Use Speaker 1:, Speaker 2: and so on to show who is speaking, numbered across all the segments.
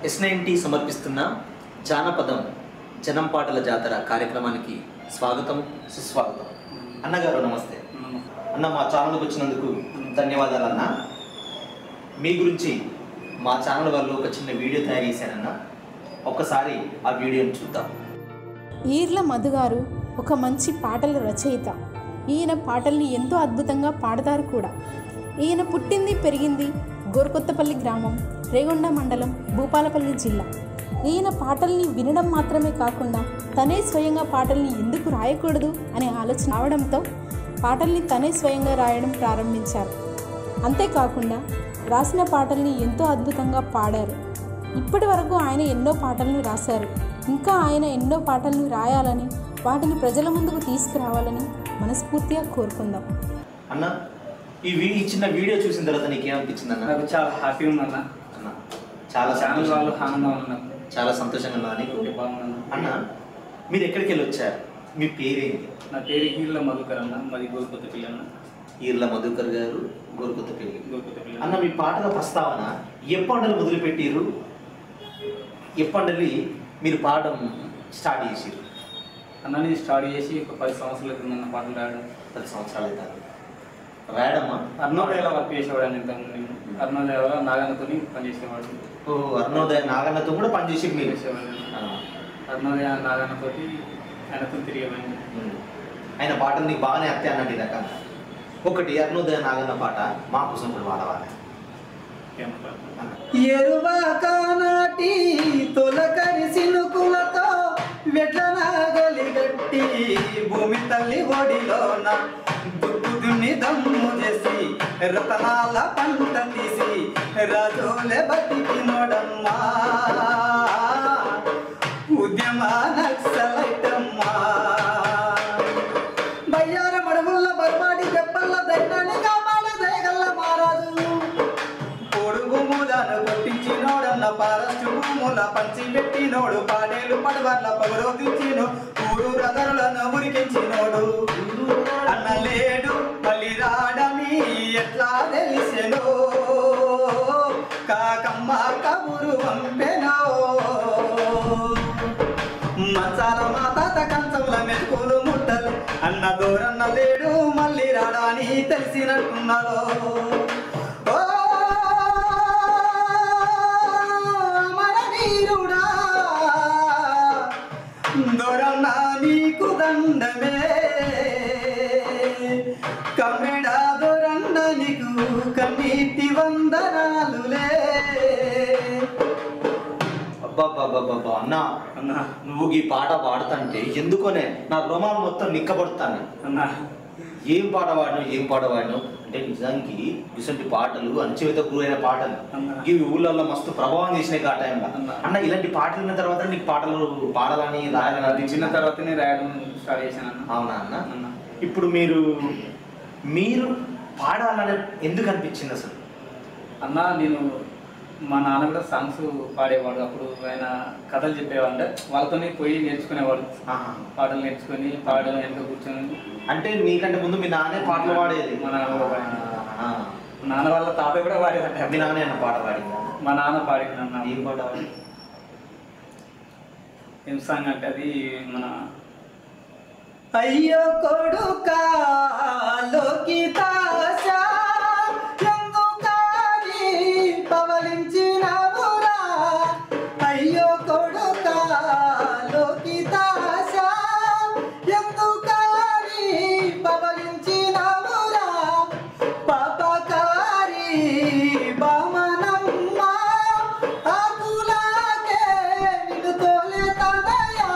Speaker 1: Yes ninety సమర్పిస్తున్న జానపదం జనం పాటల జాతర కార్యక్రమానికి స్వాగతం సుస్వాగతం అన్నగారు నమస్తే అన్న మా ఛానల్కి వచ్చినందుకు ధన్యవాదాలు అన్న మీ గురించి మా ఛానల్ వాళ్ళు ఒక చిన్న వీడియో తయారు చేశారన్న ఒక్కసారి ఆ వీడియోని చూద్దాం
Speaker 2: ఈర్ల మధు గారు ఒక మంచి పాటల రచయిత ఈయన పాటల్ని ఎంతో అద్భుతంగా పాడతారు కూడా ఈయన పుట్టింది పెరిగింది గోరుకొత్తపల్లి గ్రామం రేగొండ మండలం భూపాలపల్లి జిల్లా ఈయన పాటల్ని వినడం మాత్రమే కాకుండా తనే స్వయంగా పాటల్ని ఎందుకు రాయకూడదు అనే ఆలోచన రావడంతో పాటల్ని తనే స్వయంగా రాయడం ప్రారంభించారు అంతేకాకుండా రాసిన పాటల్ని ఎంతో అద్భుతంగా పాడారు ఇప్పటి వరకు ఆయన ఎన్నో పాటలను రాశారు ఇంకా ఆయన ఎన్నో పాటలను రాయాలని వాటిని ప్రజల ముందుకు తీసుకురావాలని మనస్ఫూర్తిగా కోరుకుందాం
Speaker 1: అన్న ఈ వీ ఈ చిన్న వీడియో చూసిన తర్వాత నీకేమనిపించింది అన్న
Speaker 3: నాకు చాలా హ్యాపీ ఉందన్న
Speaker 1: అన్న చాలా
Speaker 3: ఛానల్ వాళ్ళు
Speaker 1: సంతోషంగా
Speaker 3: ఆనందం ఉంది నాకు
Speaker 1: చాలా సంతోషంగా ఉన్నదా నీకు
Speaker 3: ఓకే, బాగున్నాను
Speaker 1: అన్న మీరు ఎక్కడికి వెళ్ళి వచ్చారు మీ పేరేంటి
Speaker 3: నా పేరు హీర్ల మధుకర్ అన్న మాది గోరుకొత్త పిల్లన్న
Speaker 1: ఈర్ల మధుకర్ గారు గోరుకొత్తపల్లి
Speaker 3: గోరుకొత్త పిల్ల
Speaker 1: అన్న మీ పాటల ప్రస్తావన ఎప్పండలు మొదలుపెట్టిర్రు ఎప్పండలి మీరు పాడడం స్టార్ట్ చేసిర్రు
Speaker 3: అన్న నేను స్టార్ట్ చేసి ఒక పది సంవత్సరాల కింద నా పాటలు రాయడం
Speaker 1: పది సంవత్సరాలు అవుతారు రాయడమ్మా
Speaker 3: అరుణోదయలో వర్క్ చేసేవాడు ఇంతకు నేను అరుణోదయలో నాగన్నతో పనిచేసేవాడు
Speaker 1: ఓ అరుణోదయ నాగన్నతో కూడా పనిచేసి మీరు
Speaker 3: చేసేవాడు
Speaker 1: ఆ,
Speaker 3: అరుణోదయ నాగన్నతో ఆయనతో తిరిగేవాడిని
Speaker 1: ఉమ్. ఆయన పాటలు నీకు బాగానే అత్తే అన్నట్టు ఈ రకంగా ఒకటి అరుణోదయ నాగన్న పాట మా కోసం కూడా వాడవాలి అన్న.
Speaker 4: ఎరువాక నాటి తొలకరి సినుకులతో వెట్ల నాగలి గట్టి భూమి తల్లి ఒడిలోన దుక్కు దున్ని దమ్ము చేసి రతనాల పంట తీసి రాజోలే బతికి నోడమ్మా ఉద్యమ నక్సలైటమ్మా బయ్యార మడముల్ల బర్మాడి దెబ్బల్ల దైనాన్ని కాపాడ దయగల్ల మారాజు పొడుగు మూలను కొట్టించినోడన్న పారస్టు భూముల పంచి పెట్టినోడు పాడేలు పడవర్ల పగరోదించినో ఊరు రదరులను ఉరికించినోడు అన్న లేడు మళ్ళీ రాడని ఎట్లా తెలిసెనో కాకమ్మ కబురు పంపెనో మచాల మా తాత కంచంల మెతుకులు ముట్టలు అన్న దూరన్న లేడు మళ్ళీ రాడని తెలిసినట్టున్నదో ఓ మన వీరుడా దొరన్న నీకు దండమే కమ్మెడా దొరన్న నీకు కన్నీటి వందనాలులే
Speaker 1: అబ్బబ్బబ్బబ్బబ్బా అన్న
Speaker 3: అన్న
Speaker 1: నువ్వు ఈ పాట పాడుతుంటే ఎందుకోనే నా రుమాలు మొత్తం నిక్కబడుతాను
Speaker 3: అన్న
Speaker 1: ఏం పాట పాడినావు ఏం పాట పాడినావు అంటే నిజానికి ఇటువంటి పాటలు అణచివేత గురైన పాటలు
Speaker 3: అన్న.
Speaker 1: ఇవి ఊళ్ళల్లో మస్తు ప్రభావం చేసినాయి ఆ టైంలో
Speaker 3: అన్న.
Speaker 1: అన్న ఇలాంటి పాటలు విన్న తర్వాత నీకు పాటలు పాడాలని రాయాలని
Speaker 3: అది చిన్న తర్వాతనే రాయడం స్టార్ట్ చేశాను అన్న
Speaker 1: అవునా అన్న
Speaker 3: అన్న
Speaker 1: ఇప్పుడు మీరు మీరు పాడాలని ఎందుకు అనిపించింది అసలు
Speaker 3: అన్న నేను మా నాన్న కూడా సాంగ్స్ పాడేవాడు అప్పుడు ఆయన కథలు చెప్పేవాడు అంటే వాళ్ళతోనే పోయి నేర్చుకునేవాడు
Speaker 1: ఆహా.
Speaker 3: పాటలు నేర్చుకొని పాడడం వెనక కూర్చొని
Speaker 1: అంటే నీకంటే ముందు మీ నాన్నే పాటలు పాడేది
Speaker 3: మా నాన్న కూడా పాడేది.
Speaker 1: ఆ.
Speaker 3: మా నాన్న వాళ్ళ తాతయ్య కూడా పాడేదంట
Speaker 1: మీ నాన్నే అన్న పాట పాడిందా
Speaker 3: మా నాన్న పాడింది అన్న
Speaker 1: ఏం పాట పాడి
Speaker 3: ఏం సాంగ్ అంటే అది మన
Speaker 4: అయ్యో కొడుకా లోకితాశ ఎందుకని పవలించినవురా అయ్యో కొడుకా లోకితాశ ఎందుకని పవలించినవురా పాపకారి బామనమ్మ ఆకులాగే నిన్ను తోలే తనయా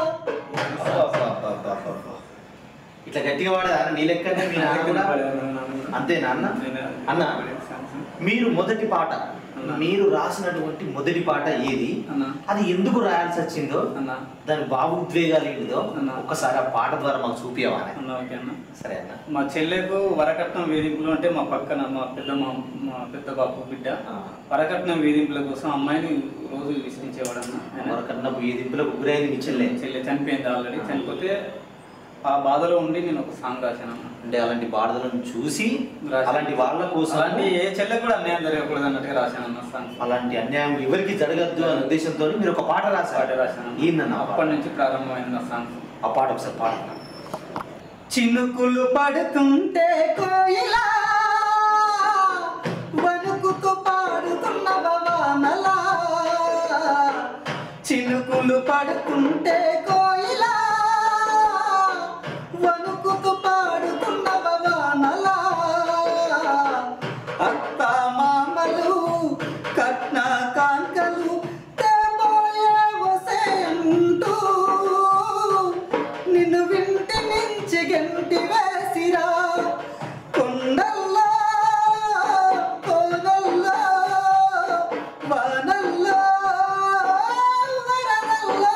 Speaker 1: ఇట్లా గట్టిగా పాడదా నీ లెక్కనే మీ నాన్న కూడా అంతేనా అన్న అన్న మీరు మొదటి పాట
Speaker 3: అన్న.
Speaker 1: మీరు రాసినటువంటి మొదటి పాట ఏది
Speaker 3: అన్న
Speaker 1: అది ఎందుకు రాయాల్సి వచ్చిందో
Speaker 3: అన్న
Speaker 1: దాని బాబు ఉద్వేగాలు ఏంటిదో
Speaker 3: అన్న.
Speaker 1: ఒక్కసారి ఆ పాట ద్వారా మాకు చూపించవాలి
Speaker 3: అన్న ఓకే అన్న
Speaker 1: సరే అన్న
Speaker 3: మా చెల్లెకు వరకట్నం వేధింపులు అంటే మా పక్కన మా పెద్ద మా మా పెద్ద బాపు బిడ్డ
Speaker 1: ఆ.
Speaker 3: వరకట్నం వేధింపుల కోసం అమ్మాయిని రోజు విసిరించేవాడు అన్న ఆయన.
Speaker 1: మరొకన్నా ఎదింపులకు గురైంది మీ చెల్లె
Speaker 3: చెల్లె చనిపోయింది ఆల్రెడీ
Speaker 1: ఆ.
Speaker 3: చనిపోతే ఆ బాధలో ఉండి నేను ఒక సాంగ్ రాశాను అన్న
Speaker 1: అంటే అలాంటి బాధలను చూసి
Speaker 3: రాశాను.
Speaker 1: అలాంటి వాళ్ళ కోసం
Speaker 3: అలాంటి ఏ చెల్లెకి కూడా అన్యాయం జరగకూడదు అన్నట్టుగా రాశాను అన్న సాంగ్
Speaker 1: అలాంటి అన్యాయం ఎవరికి జరగద్దు అనే ఉద్దేశంతో మీరు ఒక పాట
Speaker 3: పాట
Speaker 1: రాశారు
Speaker 3: రాశాను
Speaker 1: ఏందన్న ఆ పాట?
Speaker 3: అప్పటి నుంచి ప్రారంభమైంది నా సాంగ్
Speaker 1: ఆ పాట ఒకసారి పాట
Speaker 4: చినుకులు పడుతుంటే కోయిలా వణుకుతూ పాడుతున్న భవానలా చినుకులు పడుతుంటే కోయిలా వణుకుతూ పాడుతున్న భవానలా అత్త మామలు కట్న కాంకలు తేబోయే వసే అంటూ నిన్ను వింటి నుంచి గంటి వేసిరా కొండల్లో కోనల్లో వానల్లో వరదల్లో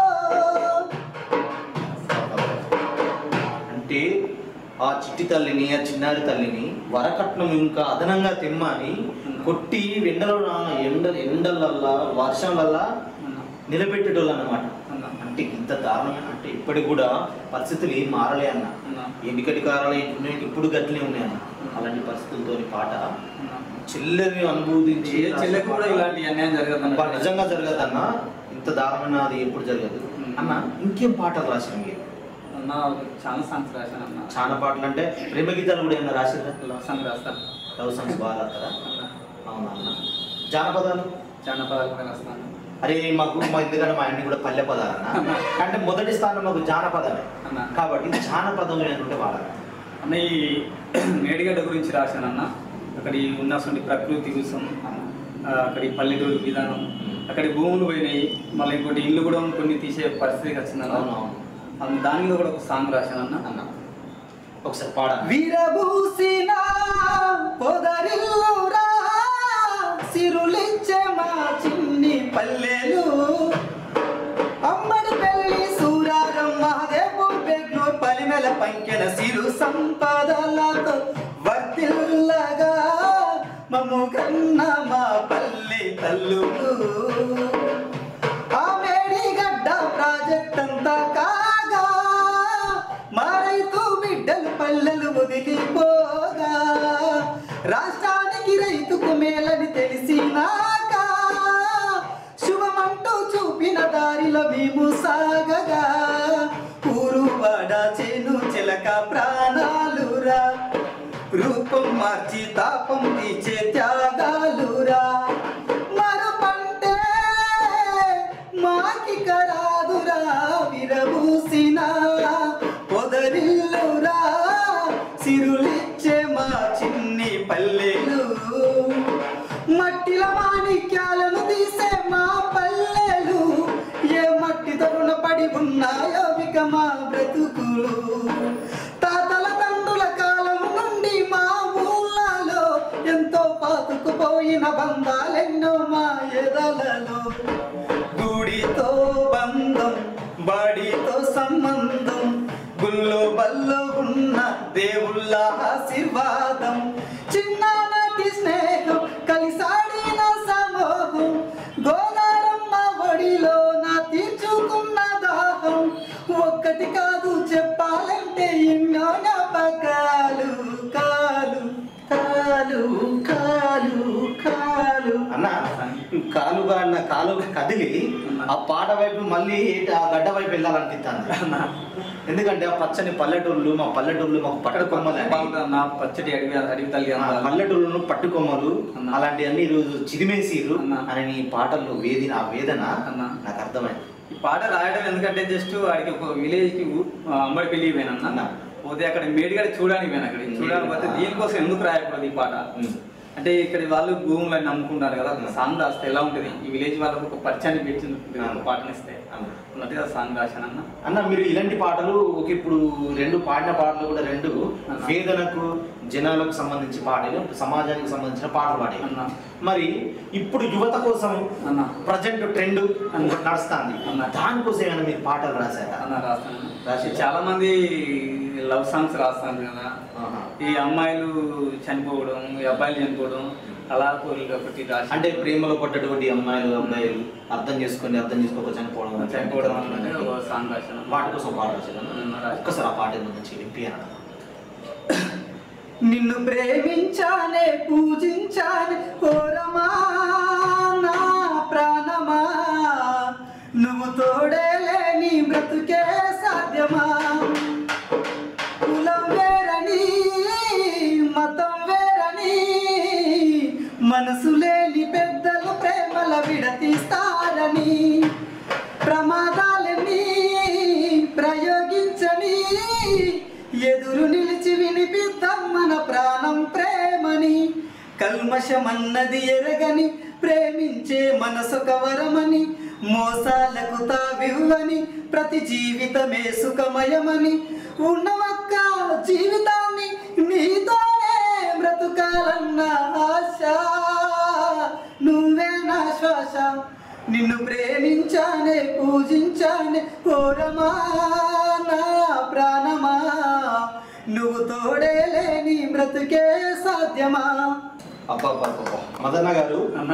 Speaker 1: అంటే ఆ చిట్టి తల్లిని ఆ చిన్నారి తల్లిని వరకట్నం ఇంకా అదనంగా తెమ్మని కొట్టి ఎండలో ఎండ ఎండలల్లా వర్షంలల్లా
Speaker 3: అన్న
Speaker 1: నిలబెట్టేటోళ్ళు అన్నమాట
Speaker 3: అన్న
Speaker 1: అంటే ఇంత దారుణం అంటే ఇప్పటికి కూడా పరిస్థితులు ఏం మారలే అన్న
Speaker 3: అన్న
Speaker 1: ఎన్నికటి కారాలు ఏంటున్నాయి ఇప్పుడు గట్లే ఉన్నాయి అన్న అలాంటి పరిస్థితులతో పాట
Speaker 3: అన్న
Speaker 1: చెల్లెని అనుభూతించి
Speaker 3: ఏ చెల్లెకి కూడా ఇలాంటి అన్యాయం జరగదు
Speaker 1: అబ్బా, నిజంగా జరగదు అన్న ఇంత దారుణమైన అది ఎప్పుడు జరగదు అన్న ఇంకేం పాటలు రాసిన మీరు
Speaker 3: అన్న చాలా సాంగ్స్ రాశాను అన్న
Speaker 1: చాలా పాటలు అంటే ప్రేమ గీతాలు కూడా ఏమన్నా రాసిరా
Speaker 3: లవ్ సాంగ్ రాస్తాను
Speaker 1: లవ్ సాంగ్స్ బాగా రాస్తారా
Speaker 3: అన్న
Speaker 1: అవునా అన్న జానపదాలు
Speaker 3: చాలా పదాలు కూడా రాస్తాను
Speaker 1: అరే మాకు మా ఎందుకంటే మా అన్ని కూడా పల్లె పదాలన్న అంటే మొదటి స్థానం మాకు జానపదమే
Speaker 3: అన్న
Speaker 1: కాబట్టి జానపదం ఏంటంటే వాడాలి
Speaker 3: అన్న ఈ మేడిగడ్డ గురించి రాశాను అన్న అక్కడ ఈ ఉన్నటువంటి ప్రకృతి కోసం ఆ, అక్కడ ఈ పల్లెటూరు విధానం అక్కడ ఈ భూములు పోయినాయి మళ్ళీ ఇంకోటి ఇల్లు కూడా కొన్ని తీసే పరిస్థితికి వచ్చిందన్న
Speaker 1: అవునవును
Speaker 3: అన్న దాని మీద కూడా ఒక సాంగ్ రాశాను అన్న
Speaker 1: అన్న ఒకసారి పాడాలి
Speaker 4: విరబూసిన పొదరిల్లురా సిరులిచ్చే మా చిన్ని పల్లెలు అమ్మడి పెళ్లి సూరారం మహదేపూర్ బెంగళూరు పలిమెల పంకెన సిరు సంపదలతో వర్తిల్లగా మమ్ము కన్న మా పల్లె తల్లులు ఆ మేడిగడ్డ ప్రాజెక్ట్ అంతా కాగా మా రైతు బిడ్డలు పల్లెలు వదిలిపోగా రాష్ట్రానికి రైతుకు మేలని తెలిసినాక శుభమంటూ చూపిన దారిలో మేము సాగగా ఊరు వాడ చేను చిలక ప్రాణాలురా రూపం మార్చి తాపం తీర్చే త్యాగాలురా మరో పంటే మాకి కరాదురా విరబూసిన పొదరిల్లురా సిరులిచ్చే మా చిన్ని పల్లెలు మట్టిల మాణిక్యాలను తీసే మా పల్లెలు ఏ మట్టితో రుణపడి ఉన్నాయో ఇక మా బ్రతుకులు తాతల తండ్రుల కాలం నుండి మా ఊళ్ళలో ఎంతో పాతుకుపోయిన బంధాలెన్నో మా ఎదలలో గుడితో బంధం బడితో సంబంధం గుల్లో బల్లో ఉన్న దేవుళ్ళ ఆశీర్వాదం చిన్ననాటి స్నేహం కలిసాడిన సమూహం గోదారమ్మ ఒడిలో నా తీర్చుకున్న దాహం ఒక్కటి కాదు చెప్పాలంటే ఎన్నో జ్ఞాపకాలు కాలు కాలు కాలు కాలు
Speaker 1: అన్న కాలుగా అన్న కాలు కదిలి ఆ పాట వైపు మళ్ళీ ఏంటి ఆ గడ్డ వైపు వెళ్ళాలనిపిస్తుంది ఎందుకంటే ఆ పచ్చని పల్లెటూళ్ళు మా పల్లెటూళ్ళు మాకు
Speaker 3: అక్కడ
Speaker 1: పట్టుకొమ్మలు అని.
Speaker 3: బాగుంటుంది నా పచ్చడి అడవి అడవి తల్లి
Speaker 1: ఆ
Speaker 3: అందాలు.
Speaker 1: పల్లెటూళ్ళను పట్టుకొమ్మలు
Speaker 3: అన్న.
Speaker 1: అలాంటివన్నీ ఈరోజు చిదిమేసిర్రు
Speaker 3: అన్న.
Speaker 1: అని నీ పాటల్లో వేదిన ఆ వేదన
Speaker 3: అన్న.
Speaker 1: నాకు అర్థమైంది
Speaker 3: ఈ పాట రాయడం ఎందుకంటే జస్ట్ వాడికి ఒక విలేజ్ కి అమ్మడి పెళ్లి పోయినా
Speaker 1: అన్న.
Speaker 3: పోతే అక్కడ మేడిగడ చూడడానికి పోయినా అక్కడ చూడడానికి పోతే దీనికోసం ఎందుకు రాయకూడదు ఈ పాట
Speaker 1: ఉమ్.
Speaker 3: అంటే ఇక్కడ వాళ్ళు భూములని నమ్ముకుంటారు కదా
Speaker 1: ఉమ్.
Speaker 3: సాంగ్ రాస్తే ఎలా ఉంటుంది ఈ విలేజ్ వాళ్ళకు ఒక పరిచయాన్ని పెట్టి
Speaker 1: అన్న.
Speaker 3: పాటనిస్తే
Speaker 1: అన్న.
Speaker 3: ఉన్నట్టుగా సాంగ్ రాశానన్న
Speaker 1: అన్న మీరు ఇలాంటి పాటలు ఒక ఇప్పుడు రెండు పాడిన పాటలు కూడా రెండు
Speaker 3: అన్న.
Speaker 1: వేదనకు జనాలకు సంబంధించి పాటలు సమాజానికి సంబంధించిన పాటలు పాడాయి
Speaker 3: అన్న
Speaker 1: మరి ఇప్పుడు యువత కోసం
Speaker 3: అన్న
Speaker 1: ప్రజెంట్ ట్రెండ్
Speaker 3: అన్న.
Speaker 1: నడుస్తుంది
Speaker 3: అన్న.
Speaker 1: దానికోసం ఏమైనా మీరు పాటలు రాశారా
Speaker 3: అన్న రాస్తాను
Speaker 1: రాసి-
Speaker 3: చాలా మంది లవ్ సాంగ్స్ రాస్తాను కదా
Speaker 1: ఆహా.
Speaker 3: ఈ అమ్మాయిలు చనిపోవడం ఈ అబ్బాయిలు చనిపోవడం అలా కోరిక ఒకటి రాసి
Speaker 1: అంటే ప్రేమలో పడ్డటువంటి అమ్మాయిలు అబ్బాయిలు అర్థం చేసుకొని అర్థం చేసుకోక చనిపోవడం
Speaker 3: చనిపోవడం అన్నట్టు ఒక సాంగ్ రాశాను
Speaker 1: వాటి కోసం పాట రాశారు
Speaker 3: ఉమ్, రాశాను.
Speaker 1: ఒక్కసారి ఆ పాట ఎందుకు మంచి విప్పి అనడం
Speaker 4: నిన్ను ప్రేమించానే పూజించానే ఓరమా నా ప్రాణమా నువ్వు తోడే లేని బ్రతుకే సాధ్యమా కులం వేరని మతం వేరని మనసు లేని పెద్దలు ప్రేమల విడతీస్తారని ప్రమాదాలని ప్రయోగించని ఎదురు నిలిచి వినిపిద్దాం మన ప్రాణం ప్రేమని కల్మషమన్నది ఎరగని ప్రేమించే మనసొక వరమని మోసాలకు తావివ్వని ప్రతి జీవితమే సుఖమయమని ఉన్నవక్క జీవితాన్ని నీతోనే బ్రతుకాలన్న ఆశ నువ్వే నా శ్వాస నిన్ను ప్రేమించానే పూజించానే ఓరమా నా ప్రాణమా నువ్వు తోడే లేని బ్రతుకే సాధ్యమా
Speaker 1: అబ్బా అబ్బా అబ్బా. మదన్న గారు
Speaker 3: అన్న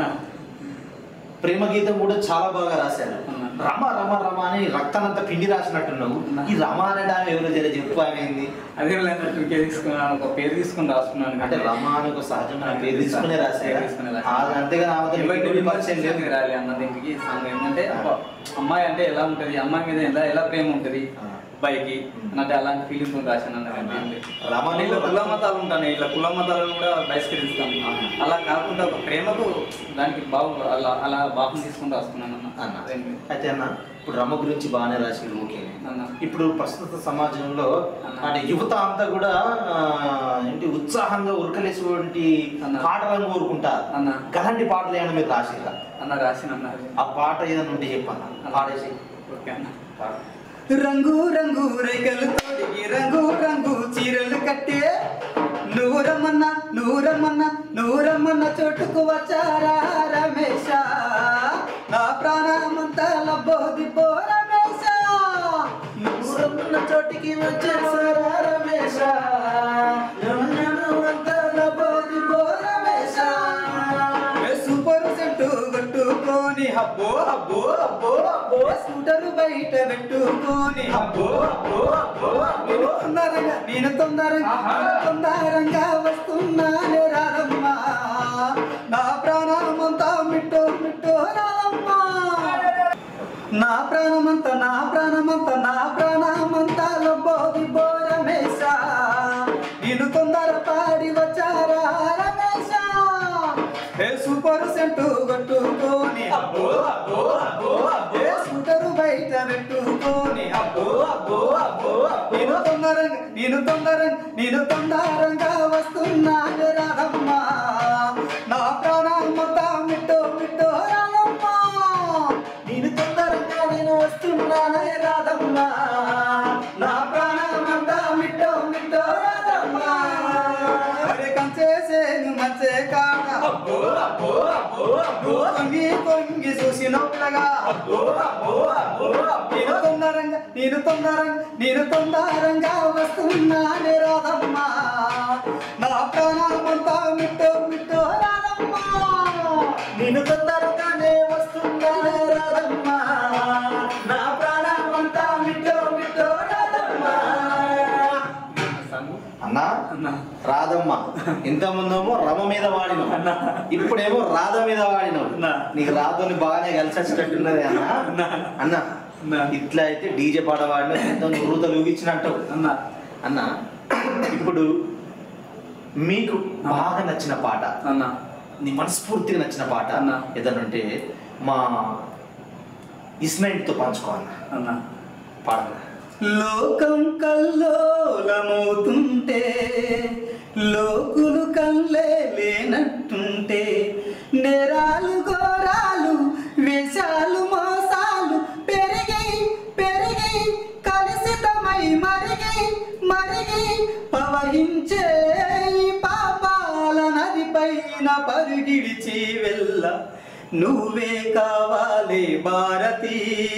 Speaker 1: ప్రేమ గీతం కూడా చాలా బాగా రాశారు
Speaker 3: అవునా.
Speaker 1: రమ రమ రమ అని రక్తానంతా పిండి రాసినట్టున్నావు
Speaker 3: అవునా.
Speaker 1: ఈ రమ అనడా ఎవరు జర చెప్పు అనేది
Speaker 3: అదే లేదంటే తీసుకున్నాను ఒక పేరు తీసుకుని రాసుకున్నాను
Speaker 1: అంటే రమ అని ఒక సహజమైన పేరు తీసుకునే రాశారు
Speaker 3: పేరు తీసుకునే రాశాను.
Speaker 1: అంతేగా
Speaker 3: ఎవరిని
Speaker 1: పరిచయం
Speaker 3: విమర్శించేది
Speaker 1: లేదు
Speaker 3: రాలి అన్న దీనికి సాంగ్ ఏంటంటే ఒక అమ్మాయి అంటే ఎలా ఉంటది అమ్మాయి మీద ఎలా ఎలా ప్రేమ ఉంటది
Speaker 1: ఆ.
Speaker 3: అబ్బాయికి అంటే అలాంటి ఫీలింగ్ తో రాశాను అన్న
Speaker 1: అవునా.
Speaker 3: రమా
Speaker 1: రమణి
Speaker 3: ఇట్లా కుల మతాలు ఉంటాయి ఇట్లా కుల మతాలను కూడా బహిష్కరిస్తాను
Speaker 1: అవునా.
Speaker 3: అలా కాకుండా ఒక ప్రేమకు దానికి బాగు అలా అలా భావం తీసుకుని రాసుకున్నాను అన్న
Speaker 1: అన్న
Speaker 3: అదేంటి?
Speaker 1: అయితే అన్న ఇప్పుడు రమ గురించి బాగానే రాసింది ఓకే
Speaker 3: అన్న
Speaker 1: ఇప్పుడు ప్రస్తుత సమాజంలో
Speaker 3: అన్న.
Speaker 1: అంటే యువత అంతా కూడా ఆ, ఏంటి ఉత్సాహంగా ఉరకలేసేటువంటి
Speaker 3: అన్న.
Speaker 1: పాటలను కోరుకుంటారు
Speaker 3: అన్న.
Speaker 1: గలాంటి పాటలు ఏమైనా మీరు రాసిరా
Speaker 3: అన్న రాసిన అన్న
Speaker 1: ఆ పాట ఏదైనా ఉంటే చెప్పన్న పాడేసి
Speaker 3: ఓకే అన్న
Speaker 1: పాడ.
Speaker 4: రంగు రంగు రేగలు తోడిగి రంగు రంగు చీరలు కట్టే నువ్వు రమ్మన్న నువ్వు రమ్మన్న నువ్వు రమ్మన్న చోటుకు వచ్చారా రమేశ నా ప్రాణమంతా లబ్బోది పో రమేశ నువ్వు రమ్మన్న చోటికి వచ్చేసారా రమేశ అంతా లబ్బోది పో రమేశ ఏ సూపర్ సెంటు కొట్టుకొని హబ్బో హబ్బో హబ్బో హబ్బో స్కూటర్ బయట పెట్టుకొని హబ్బో హబ్బో హబ్బో నేను తొందరగా నేను తొందరగా నేను తొందరగా వస్తున్నానే రాదమ్మా నా ప్రాణమంతా మిట్టో మిట్టో రాదమ్మా నా ప్రాణమంతా నా ప్రాణమంతా నా ప్రాణమంతా లబ్బోది బో రమేశ నేను తొందర పాడి వచ్చారా రమేశ ఏ సూపర్ సెంటు కొట్టుకొని అబ్బో అబ్బో అబ్బో అబ్బో ఏ స్కూటరు బయట పెట్టుకొని అబ్బో అబ్బో అబ్బో అబ్బో నేను తొందరగా నేను తొందరగా నేను తొందరగా వస్తున్నాను రాదమ్మా నా ప్రాణమంతా మిట్టో మిట్టో రాదమ్మా నేను తొందరగా నేను వస్తున్నానే రాదమ్మా నా ప్రాణమంతా మిట్టో మిట్టో రాదమ్మా అరే కంచేసేను మంచే కాక అబ్బో అబ్బో అబ్బో అబ్బో కొంగి కొంగి చూసి నొప్పగా అబ్బో అబ్బో అబ్బో నేను తొందరంగా నేను తొందరంగా నేను తొందరంగా వస్తున్నానే రాదమ్మా నా ప్రాణమంతా మిట్టో మిట్టో రాదమ్మా నేను తొందరగానే వస్తున్నానే రాదమ్మా నా ప్రాణమంతా మిట్టో మిట్టో రాదమ్మా
Speaker 3: సాంగ్
Speaker 1: అన్నా
Speaker 3: అన్న
Speaker 1: రాధమ్మ ఇంత ముందేమో రమ మీద వాడినావు
Speaker 3: అన్న.
Speaker 1: ఇప్పుడేమో రాధ మీద వాడినావు
Speaker 3: అన్న.
Speaker 1: నీకు రాధని బాగానే కలిసి వచ్చేటట్టున్నది అన్న
Speaker 3: అన్న.
Speaker 1: అన్న
Speaker 3: అన్న.
Speaker 1: ఇట్లా అయితే డీజే పాట వాడిన ఎంతో నృతలు ఊగించినట్టు
Speaker 3: అన్న
Speaker 1: అన్న ఇప్పుడు మీకు బాగా నచ్చిన పాట
Speaker 3: అన్న
Speaker 1: నీ మనస్ఫూర్తిగా నచ్చిన పాట
Speaker 3: అన్న.
Speaker 1: ఏదనంటే మా ఇస్మైట్తో పంచుకో అన్న
Speaker 3: అన్న
Speaker 1: పాడన్నా
Speaker 4: లోకం కల్లోలమవుతుంటే లోకులు కల్లే లేనట్టుంటే నేరాలు ఘోరాలు వేషాలు మోసాలు పెరిగి పెరిగి కలుషితమై మరిగి మరిగి పవహించే ఈ పాపాల నదిపైన పరుగిడిచి వెళ్ళ నువ్వే కావాలి భారతి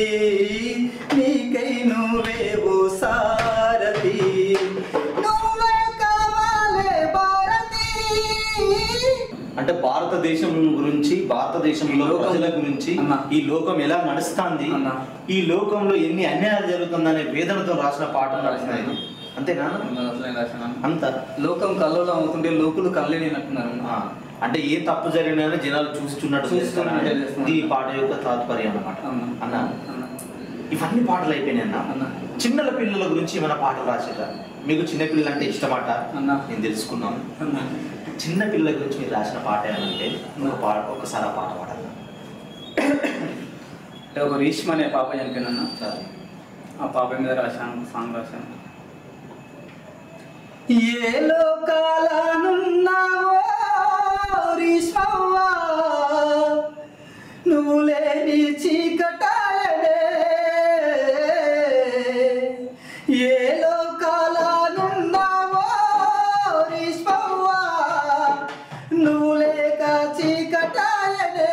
Speaker 4: నీకై నువ్వే ఓ సారథి నువ్వే కావాలి భారతి
Speaker 1: అంటే భారతదేశ భారతదేశం గురించి భారతదేశంలో
Speaker 3: లోకం-
Speaker 1: ప్రజల గురించి
Speaker 3: అన్న.
Speaker 1: ఈ లోకం ఎలా నడుస్తుంది
Speaker 3: అన్న.
Speaker 1: ఈ లోకంలో ఎన్ని అన్యాయాలు జరుగుతుందనే వేదనతో రాసిన పాట రాసినాయి అంతేనా అంత
Speaker 3: లోకం కల్లోలం అవుతుంటే లోకులు కళ్ళేనట్టున్నారు
Speaker 1: ఆ, అంటే ఏ తప్పు జరిగినా జనాలు చూస్తున్నట్టు
Speaker 3: చూస్తున్నట్టు
Speaker 1: చేస్తున్నారు.
Speaker 3: చేస్తున్నారు.
Speaker 1: ఇది ఈ పాట యొక్క తాత్పర్యం అన్నమాట
Speaker 3: అన్న.
Speaker 1: అన్న
Speaker 3: అన్న.
Speaker 1: ఇవన్నీ పాటలు అయిపోయినాయి అన్న
Speaker 3: అన్న.
Speaker 1: చిన్నల పిల్లల గురించి ఏమైనా పాటలు రాసేదా మీకు చిన్న పిల్లలు అంటే ఇష్టమాట
Speaker 3: అన్న.
Speaker 1: నేను తెలుసుకున్నాను
Speaker 3: అన్న.
Speaker 1: చిన్న పిల్లల గురించి మీరు రాసిన పాట ఏమంటే ఒక పాట ఒకసారి ఆ పాట పాడాలి
Speaker 3: అంటే ఒక రీష్మ అనే పాప చనిపోయిందన్న ఆ పాప మీద రాశాను సాంగ్ రాశాను
Speaker 4: ఏ లోకాలనున్నావో రీష్మవ్వా నువ్వు లేని చీకటాయనే ఏ లోకాలనున్నావో రీష్మవ్వా నువ్వు లేక చీకటాయనే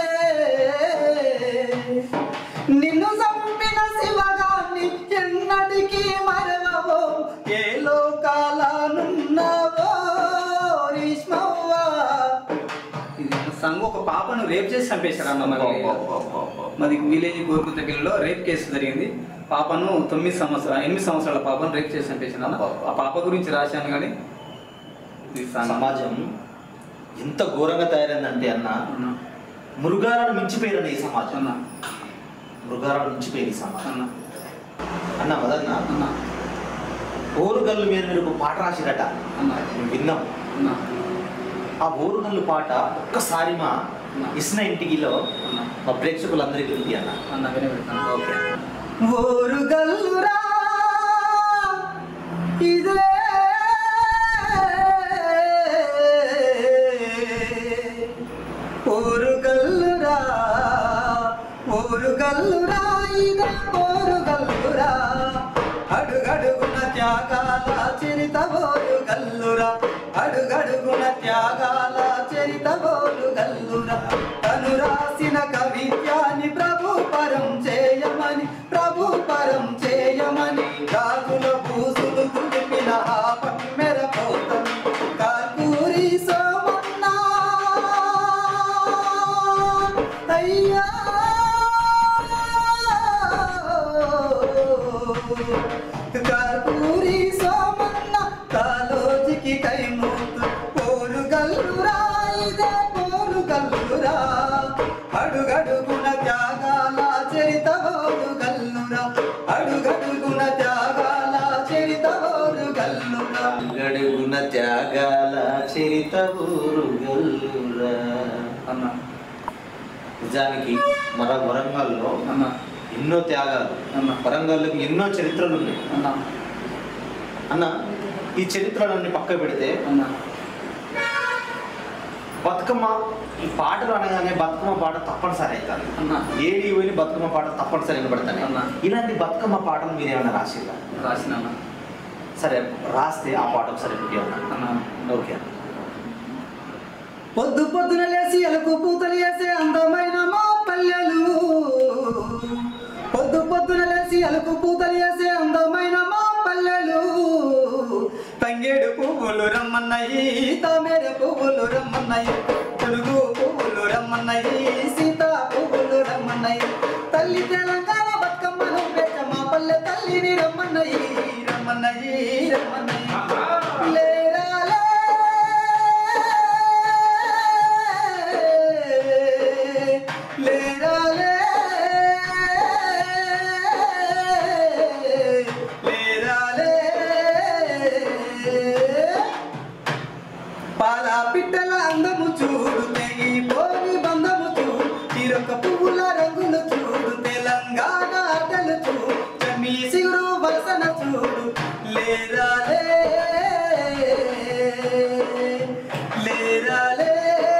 Speaker 4: నిన్ను చంపిన శివగాన్ని ఎన్నటికీ మరవవో ఏ లోకాలనున్నావో రీష్మవ్వా
Speaker 3: ఇది సంఘ ఒక పాపను రేప్ చేసి చంపేశారు అన్న మరి మాది విలేజ్ గోర్కు దగ్గరలో రేప్ కేసు జరిగింది పాపను తొమ్మిది సంవత్సరాలు ఎనిమిది సంవత్సరాల పాపను రేప్ చేసి చంపేశాను అన్న ఆ పాప గురించి రాశాను కానీ ఇది సాంగ్.
Speaker 1: సమాజం ఎంత ఘోరంగా తయారైందంటే అన్న
Speaker 3: అన్న
Speaker 1: మృగాలను మించిపోయారన్న ఈ సమాజం
Speaker 3: అన్న
Speaker 1: మృగాలను మించిపోయింది ఈ సమాజం
Speaker 3: అన్న
Speaker 1: అన్న వదన్న
Speaker 3: అన్న
Speaker 1: ఓరుగల్లు మీద మీరు ఒక పాట రాసిరట
Speaker 3: అన్న
Speaker 1: మేము విన్నాం
Speaker 3: అన్న
Speaker 1: ఆ ఓరుగల్లు పాట ఒక్కసారి మా ఇసిన ఇంటికిలో
Speaker 3: అన్న
Speaker 1: మా ప్రేక్షకులందరికీ ఉంది అన్న
Speaker 3: అన్న వినబెడతాను
Speaker 1: ఓకే
Speaker 4: ఓరు గల్లురా ఇదే ఓరు గల్లురా ఓరు గల్లురా ఇదే ఓరు గల్లురా అడుగడుగున త్యాగాల చరిత ఓరు గల్లురా అడుగడుగున త్యాగాల చరిత ఓరు గల్లురా తను రాసిన కవిత్యాన్ని ప్రభు పరం చేయమని ప్రభు పరం చేయమని రాజుల పూసులు తులిపిన ఆ పమ్మెర పోతను కాకూరి సోమన్నా అయ్యా కర్పూరి సోమన్న కాలోజికి కైమూతు పోలు గల్లురా ఇదే పోలు గల్లురా అడుగడుగున త్యాగాల చరిత ఓరు గల్లురా అడుగడుగున త్యాగాల చరిత ఓరు గల్లురా
Speaker 1: గడుగున త్యాగాల చరిత ఊరుగల్లురా
Speaker 3: అన్న
Speaker 1: నిజానికి మన వరంగల్లో
Speaker 3: అన్న
Speaker 1: ఎన్నో త్యాగాలు
Speaker 3: అన్న.
Speaker 1: వరంగల్కి ఎన్నో చరిత్రలు ఉన్నాయి
Speaker 3: అన్న
Speaker 1: అన్న ఈ చరిత్రలన్నీ పక్క పెడితే
Speaker 3: అన్న
Speaker 1: బతుకమ్మ ఈ పాటలు అనగానే బతుకమ్మ పాట తప్పనిసరి అవుతుంది
Speaker 3: అన్న
Speaker 1: ఏడి పోయి బతుకమ్మ పాట తప్పనిసరి వినబడతాయి
Speaker 3: అన్న.
Speaker 1: ఇలాంటి బతుకమ్మ పాటలు మీరు ఏమైనా రాసిరా
Speaker 3: రాసిన అన్న
Speaker 1: సరే రాస్తే ఆ పాట ఒకసారి వింటే ఉన్నా
Speaker 3: అన్న
Speaker 1: ఓకే
Speaker 4: పొద్దు పొద్దున లేసి ఎలకు పూతలు వేసే అందమైన మా పల్లెలు పొద్దు పొద్దున లేసి ఎలకు పూతలు వేసే అందమైన మా పల్లెలు తంగేడు పువ్వులు రమ్మన్నాయి తామేర పువ్వులు రమ్మన్నాయి తెలుగు పువ్వులు రమ్మన్నాయి సీత పువ్వులు రమ్మన్నాయి తల్లి తెలంగాణ బతుకమ్మను పేట మా పల్లె తల్లిని రమ్మన్నాయి రమ్మన్నాయి రమ్మన్నాయి లేరాలే లేరాలే లేరాలే పాల పిట్టల అందము చూడు తెగి పోని బంధము చూడు తీరొక పువ్వుల రంగులు చూడు తెలంగాణ ఆటలు చూడు చమ్మి సిగురు వలసన చూడు లేరాలే లేరాలే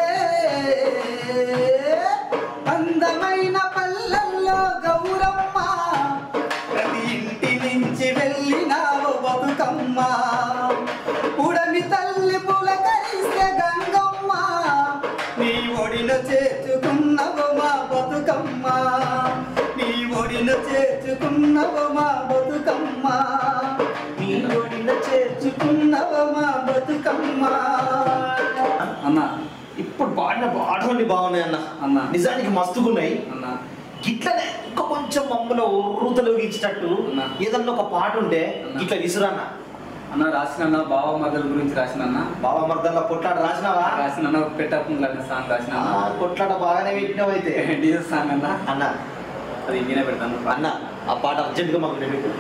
Speaker 4: అందమైన పల్లెల్లో గౌరమ్మ ప్రతి ఇంటి నుంచి వెళ్ళినావు బతుకమ్మ ఉడమి తల్లి పులకరిస్తే గంగమ్మ నీ ఒడిన చేర్చుకున్నవు మా బతుకమ్మ నీ ఒడిన చేర్చుకున్నవు మా బతుకమ్మ నీ ఒడిన చేర్చుకున్నవు మా బతుకమ్మ
Speaker 3: అన్న
Speaker 1: ఇప్పుడు పాడిన అన్ని బాగున్నాయి అన్న
Speaker 3: అన్న.
Speaker 1: నిజానికి మస్తుగున్నాయి
Speaker 3: అన్న
Speaker 1: గిట్లనే ఇంకా కొంచెం మమ్మల్ని ఉర్రూతలు ఇచ్చినట్టు
Speaker 3: అన్న.
Speaker 1: ఏదన్నా ఒక పాట ఉంటే
Speaker 3: అన్న.
Speaker 1: ఇట్లా విసురన్న
Speaker 3: అన్న రాసిన బావ మదల గురించి రాసిన అన్న
Speaker 1: బాబా మర్దల్లా కొట్లాట రాసినావా
Speaker 3: రాసిన పెట్టకుండా సాంగ్ రాసిన
Speaker 1: ఆ, కొట్లాట బాగానే పెట్టినావు అయితే
Speaker 3: డీజే సాంగ్ అన్న
Speaker 1: అన్న
Speaker 3: అది నేనే పెడతాను
Speaker 1: అన్న ఆ పాట అర్జెంట్గా మాకు వినిపించు.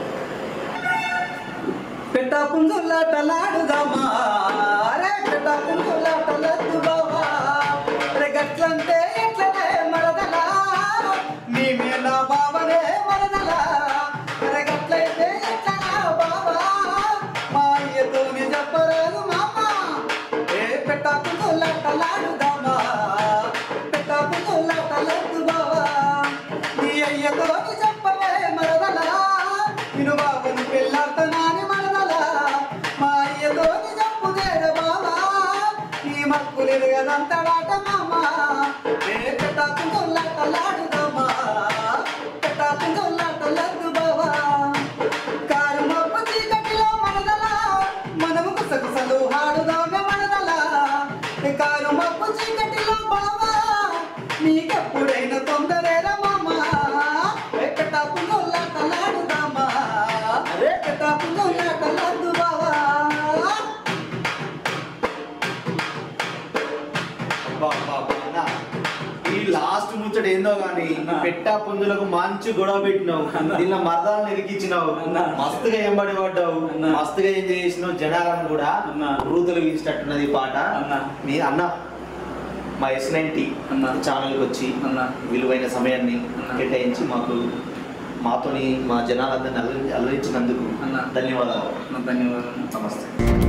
Speaker 4: పెట్ట పుంజులాటలాడుదామా రే పెట్ట పుంజులాటలద్దు బావా రే గట్లంటే ఎట్లనే మరదలా నీ మీద బావనే మరదలా రే గట్లయితే ఎట్లనా బావా మా అయ్యతోని చెప్పరాదు మామ ఏ పెట్ట పుంజులాటలాడుదామా పెట్ట పుంజులాటలద్దు బావా నీ అయ్యతోని చెప్పవే మరదలా నిన్ను బాబుని పెళ్ళాడుతున్నాని మరదలా మా అయ్యతోని చెప్పుదేర బావా నీ మక్కులేదు కదంతడాట మామ ఏ పెట్టాకు గొల్లాటలాడుదామా పెట్టాకు గొల్లాటలద్దు బావా కారు మబ్బు చీకటిలో మనదలా మనము కుసకుసలు హాడుదామే మనదలా కారు మబ్బు చీకటిలో బావా నీకెప్పుడైనా తొందరేరా మామా ఎక్కటాపు గొల్లాటలాడుదామా
Speaker 1: అరే.
Speaker 4: ఎక్కటాపు గొల్లాటలాడు బావా
Speaker 1: బా, బా, బా, అన్న. ఈ లాస్ట్ ముచ్చట ఏందో గాని
Speaker 3: అన్న.
Speaker 1: పెట్టా పుంజులకు మంచి గొడవ పెట్టినావు
Speaker 3: అన్న.
Speaker 1: దీనిలో మరదాలను ఎరికిచ్చినావు
Speaker 3: అన్న.
Speaker 1: మస్తుగా ఎంబడి పడ్డావు
Speaker 3: అన్న.
Speaker 1: మస్తుగా ఏం చేసినావు జనాలను కూడా
Speaker 3: అన్న.
Speaker 1: రూతులు వీసినట్టున్నది ఈ పాట
Speaker 3: అన్న.
Speaker 1: మీ అన్న మా ఎస్ నైన్టీ
Speaker 3: అన్న.
Speaker 1: ఛానల్కి వచ్చి
Speaker 3: అన్న.
Speaker 1: విలువైన సమయాన్ని
Speaker 3: అన్న.
Speaker 1: కేటాయించి మాకు మాతోని మా జనాలందరినీ అలరి అలరించినందుకు
Speaker 3: అన్న.
Speaker 1: ధన్యవాదాలు
Speaker 3: ధన్యవాదాలు
Speaker 1: నమస్తే